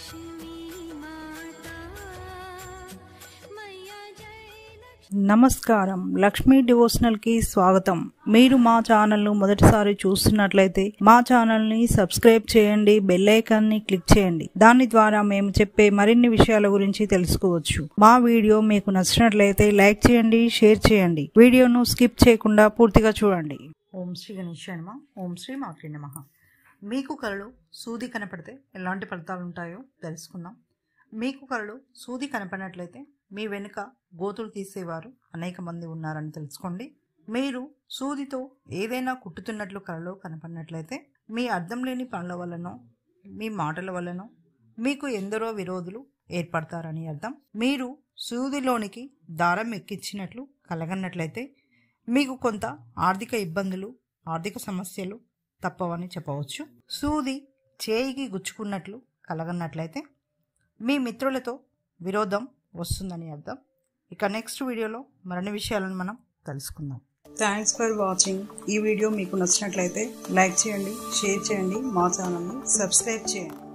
నమస్కారం లక్ష్మీ డివోషనల్ కి స్వాగతం మీరు మా ఛానల్ ను మొదటిసారి చూస్తున్నట్లయితే మా ఛానల్ ని సబ్స్క్రైబ్ చేయండి బెల్ ఐకాన్ ని క్లిక్ చేయండి దాని ద్వారా మేము చెప్పే మరిన్ని విషయాల గురించి తెలుసుకోవచ్చు మా వీడియో మీకు నచ్చినట్లయితే లైక్ చేయండి షేర్ చేయండి వీడియోను స్కిప్ చేయకుండా పూర్తిగా చూడండి ఓం శ్రీ గణేశాయ నమ ఓం శ్రీ మాత్రి నమ మీకు కళలు సూది కనపడితే ఎలాంటి ఫలితాలు ఉంటాయో తెలుసుకుందాం మీకు కళలు సూది కనపడినట్లయితే మీ వెనుక గోతులు తీసేవారు అనేక మంది ఉన్నారని తెలుసుకోండి మీరు సూదితో ఏదైనా కుట్టుతున్నట్లు కళలో కనపడినట్లయితే మీ అర్థం లేని పనుల వల్లనో మీ మాటల వల్లనో మీకు ఎందరో విరోధులు ఏర్పడతారని అర్థం మీరు సూదిలోనికి దారం ఎక్కించినట్లు కలగన్నట్లయితే మీకు కొంత ఆర్థిక ఇబ్బందులు ఆర్థిక సమస్యలు తప్పవని చెప్పవచ్చు సూది చేయికి గుచ్చుకున్నట్లు కలగన్నట్లయితే మీ మిత్రులతో విరోధం వస్తుందని అర్థం ఇక నెక్స్ట్ వీడియోలో మరిన్ని విషయాలను మనం తెలుసుకుందాం థ్యాంక్స్ ఫర్ వాచింగ్ ఈ వీడియో మీకు నచ్చినట్లయితే లైక్ చేయండి షేర్ చేయండి మా ఛానల్ని సబ్స్క్రైబ్ చేయండి